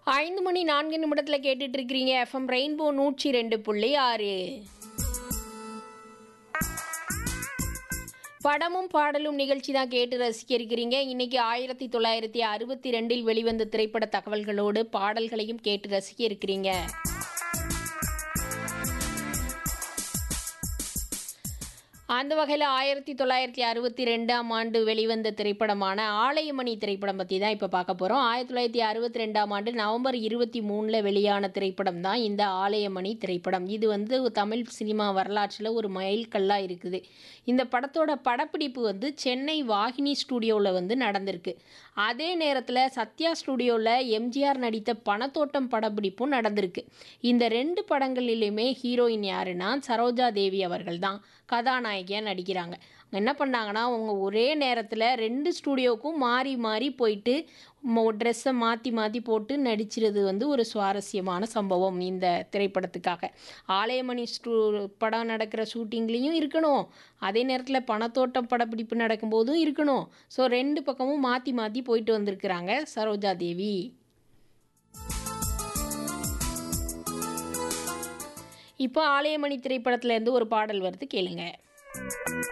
ஐந்து மணி நான்கு நிமிடத்தில் கேட்டுட்டு இருக்கிறீங்க எஃப்எம் ரெயின்போ நூற்றி ரெண்டு புள்ளி ஆறு படமும் பாடலும் நிகழ்ச்சி தான் கேட்டு ரசிக்க இருக்கிறீங்க இன்னைக்கு ஆயிரத்தி தொள்ளாயிரத்தி அறுபத்தி ரெண்டில் வெளிவந்த திரைப்பட தகவல்களோடு பாடல்களையும் கேட்டு ரசிக்க இருக்கிறீங்க அந்த வகையில் ஆயிரத்தி தொள்ளாயிரத்தி அறுபத்தி ரெண்டாம் ஆண்டு வெளிவந்த திரைப்படமான ஆலயமணி திரைப்படம் பற்றி தான் இப்போ பார்க்க போகிறோம் ஆயிரத்தி தொள்ளாயிரத்தி அறுபத்தி ரெண்டாம் ஆண்டு நவம்பர் இருபத்தி மூணில் வெளியான திரைப்படம் தான் இந்த ஆலயமணி திரைப்படம் இது வந்து தமிழ் சினிமா வரலாற்றில் ஒரு மைல்கல்லாக இருக்குது இந்த படத்தோட படப்பிடிப்பு வந்து சென்னை வாகினி ஸ்டூடியோவில் வந்து நடந்திருக்கு அதே நேரத்தில் சத்யா ஸ்டூடியோவில் எம்ஜிஆர் நடித்த பணத்தோட்டம் படப்பிடிப்பும் நடந்திருக்கு இந்த ரெண்டு படங்களிலுமே ஹீரோயின் யாருன்னா சரோஜா தேவி அவர்கள் தான் கதாநாயகியாக நடிக்கிறாங்க என்ன பண்ணாங்கன்னா அவங்க ஒரே நேரத்தில் ரெண்டு ஸ்டூடியோவுக்கும் மாறி மாறி போயிட்டு ட்ரெஸ்ஸை மாற்றி மாற்றி போட்டு நடிச்சிறது வந்து ஒரு சுவாரஸ்யமான சம்பவம் இந்த திரைப்படத்துக்காக ஆலயமணி ஸ்டூ படம் நடக்கிற ஷூட்டிங்லேயும் இருக்கணும் அதே நேரத்தில் பணத்தோட்டம் படப்பிடிப்பு நடக்கும்போதும் இருக்கணும் ஸோ ரெண்டு பக்கமும் மாற்றி மாற்றி போயிட்டு வந்திருக்கிறாங்க சரோஜா தேவி இப்போ ஆலயமணி திரைப்படத்துல இருந்து ஒரு பாடல் வருது கேளுங்க